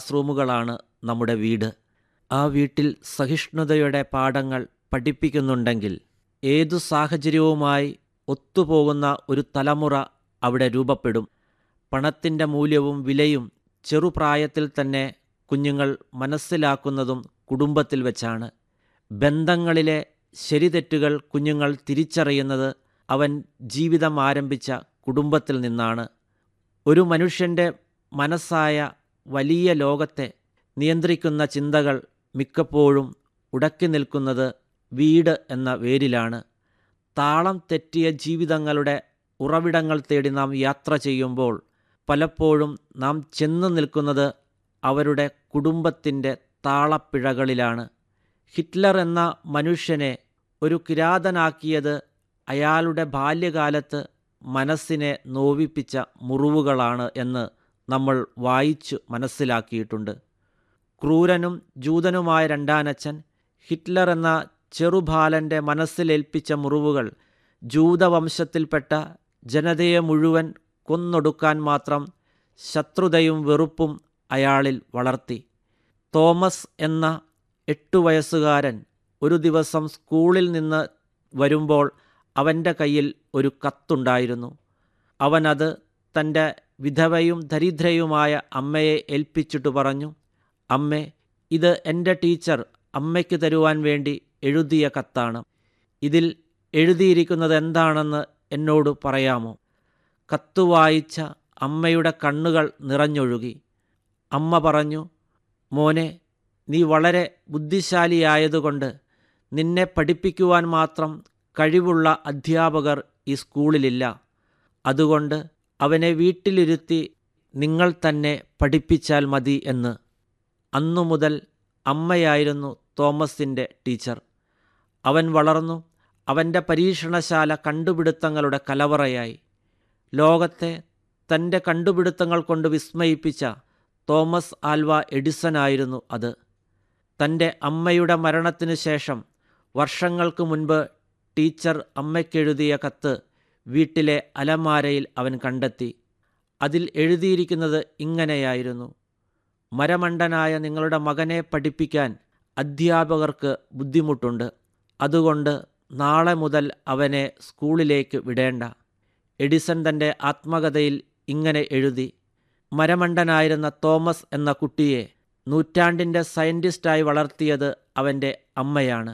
Class റൂമുകളാണ് നമ്മുടെ വീട് ആ വീട്ടിൽ സഹിഷ്ണുതയുടെ പാഠങ്ങൾ പഠിപ്പിക്കുന്നുണ്ടെങ്കിൽ ഏതു സാഹചര്യവുമായി ഒത്തുപോകുന്ന ഒരു തലമുറ അവിടെ രൂപപ്പെടും പണത്തിൻ്റെ മൂല്യവും വിലയും ചെറുപ്രായത്തിൽ തന്നെ കുഞ്ഞുങ്ങൾ മനസ്സിലാക്കുന്നതും കുടുംബത്തിൽ വെച്ചാണ് ബന്ധങ്ങളിലെ ശരിതെറ്റുകൾ കുഞ്ഞുങ്ങൾ തിരിച്ചറിയുന്നത് അവൻ ജീവിതം ആരംഭിച്ച കുടുംബത്തിൽ നിന്നാണ് ഒരു മനുഷ്യൻ്റെ മനസ്സായ വലിയ ലോകത്തെ നിയന്ത്രിക്കുന്ന ചിന്തകൾ മിക്കപ്പോഴും ഉടക്കി നിൽക്കുന്നത് വീട് എന്ന വേരിലാണ് താളം തെറ്റിയ ജീവിതങ്ങളുടെ ഉറവിടങ്ങൾ തേടി നാം യാത്ര ചെയ്യുമ്പോൾ പലപ്പോഴും നാം ചെന്ന് നിൽക്കുന്നത് അവരുടെ കുടുംബത്തിൻ്റെ താളപ്പിഴകളിലാണ് ഹിറ്റ്ലർ എന്ന മനുഷ്യനെ ഒരു കിരാതനാക്കിയത് അയാളുടെ ബാല്യകാലത്ത് മനസ്സിനെ നോവിപ്പിച്ച മുറിവുകളാണ് എന്ന് നമ്മൾ വായിച്ചു മനസ്സിലാക്കിയിട്ടുണ്ട് ക്രൂരനും ജൂതനുമായ രണ്ടാനച്ഛൻ ഹിറ്റ്ലർ എന്ന ചെറുബാലൻ്റെ മനസ്സിലേൽപ്പിച്ച മുറിവുകൾ ജൂതവംശത്തിൽപ്പെട്ട ജനതയെ മുഴുവൻ കൊന്നൊടുക്കാൻ മാത്രം ശത്രുതയും വെറുപ്പും അയാളിൽ വളർത്തി തോമസ് എന്ന എട്ടു വയസ്സുകാരൻ ഒരു ദിവസം സ്കൂളിൽ നിന്ന് വരുമ്പോൾ അവൻ്റെ കയ്യിൽ ഒരു കത്തുണ്ടായിരുന്നു അവനത് തൻ്റെ വിധവയും ദരിദ്രയുമായ അമ്മയെ ഏൽപ്പിച്ചിട്ട് പറഞ്ഞു അമ്മേ ഇത് എൻ്റെ ടീച്ചർ അമ്മയ്ക്ക് തരുവാൻ വേണ്ടി എഴുതിയ കത്താണ് ഇതിൽ എഴുതിയിരിക്കുന്നത് എന്താണെന്ന് എന്നോട് പറയാമോ കത്ത് വായിച്ച അമ്മയുടെ കണ്ണുകൾ നിറഞ്ഞൊഴുകി അമ്മ പറഞ്ഞു മോനെ നീ വളരെ ബുദ്ധിശാലിയായതുകൊണ്ട് നിന്നെ പഠിപ്പിക്കുവാൻ മാത്രം കഴിവുള്ള അധ്യാപകർ ഈ സ്കൂളിലില്ല അതുകൊണ്ട് അവനെ വീട്ടിലിരുത്തി നിങ്ങൾ തന്നെ പഠിപ്പിച്ചാൽ മതി എന്ന് അന്നു മുതൽ അമ്മയായിരുന്നു തോമസിൻ്റെ ടീച്ചർ അവൻ വളർന്നു അവൻ്റെ പരീക്ഷണശാല കണ്ടുപിടുത്തങ്ങളുടെ കലവറയായി ലോകത്തെ തൻ്റെ കണ്ടുപിടുത്തങ്ങൾ കൊണ്ട് വിസ്മയിപ്പിച്ച തോമസ് ആൽവ എഡിസനായിരുന്നു അത് തൻ്റെ അമ്മയുടെ മരണത്തിനു ശേഷം വർഷങ്ങൾക്ക് മുൻപ് ടീച്ചർ അമ്മയ്ക്കെഴുതിയ കത്ത് വീട്ടിലെ അലമാരയിൽ അവൻ കണ്ടെത്തി അതിൽ എഴുതിയിരിക്കുന്നത് ഇങ്ങനെയായിരുന്നു മരമണ്ടനായ നിങ്ങളുടെ മകനെ പഠിപ്പിക്കാൻ അധ്യാപകർക്ക് ബുദ്ധിമുട്ടുണ്ട് അതുകൊണ്ട് നാളെ മുതൽ അവനെ സ്കൂളിലേക്ക് വിടേണ്ട എഡിസൺ തൻ്റെ ആത്മകഥയിൽ ഇങ്ങനെ എഴുതി മരമണ്ടനായിരുന്ന തോമസ് എന്ന കുട്ടിയെ നൂറ്റാണ്ടിൻ്റെ സയൻറ്റിസ്റ്റായി വളർത്തിയത് അവൻ്റെ അമ്മയാണ്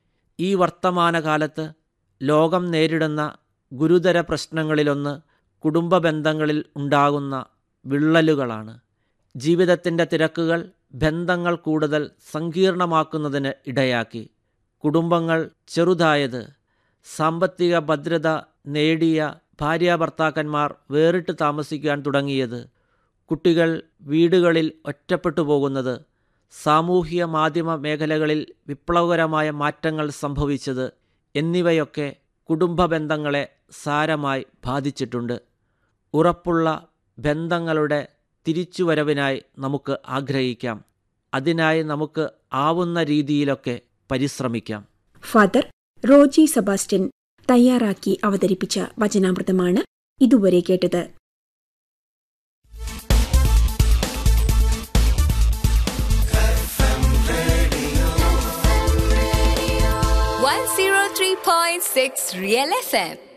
ഈ വർത്തമാനകാലത്ത് ലോകം നേരിടുന്ന ഗുരുതര പ്രശ്നങ്ങളിലൊന്ന് കുടുംബ ബന്ധങ്ങളിൽ ഉണ്ടാകുന്ന വിള്ളലുകളാണ് ജീവിതത്തിൻ്റെ തിരക്കുകൾ ബന്ധങ്ങൾ കൂടുതൽ സങ്കീർണമാക്കുന്നതിന് ഇടയാക്കി കുടുംബങ്ങൾ ചെറുതായത് സാമ്പത്തിക ഭദ്രത നേടിയ ഭാര്യാഭർത്താക്കന്മാർ വേറിട്ട് താമസിക്കാൻ തുടങ്ങിയത് കുട്ടികൾ വീടുകളിൽ ഒറ്റപ്പെട്ടു പോകുന്നത് സാമൂഹിക മാധ്യമ മേഖലകളിൽ വിപ്ലവകരമായ മാറ്റങ്ങൾ സംഭവിച്ചത് എന്നിവയൊക്കെ കുടുംബ ബന്ധങ്ങളെ സാരമായി ബാധിച്ചിട്ടുണ്ട് ഉറപ്പുള്ള ബന്ധങ്ങളുടെ തിരിച്ചുവരവിനായി നമുക്ക് ആഗ്രഹിക്കാം അതിനായി നമുക്ക് ആവുന്ന രീതിയിലൊക്കെ പരിശ്രമിക്കാം ഫാദർ റോജി സെബാസ്റ്റ്യൻ തയ്യാറാക്കി അവതരിപ്പിച്ച വചനാമൃതമാണ് ഇതുവരെ കേട്ടത് One zero three point six Real FM.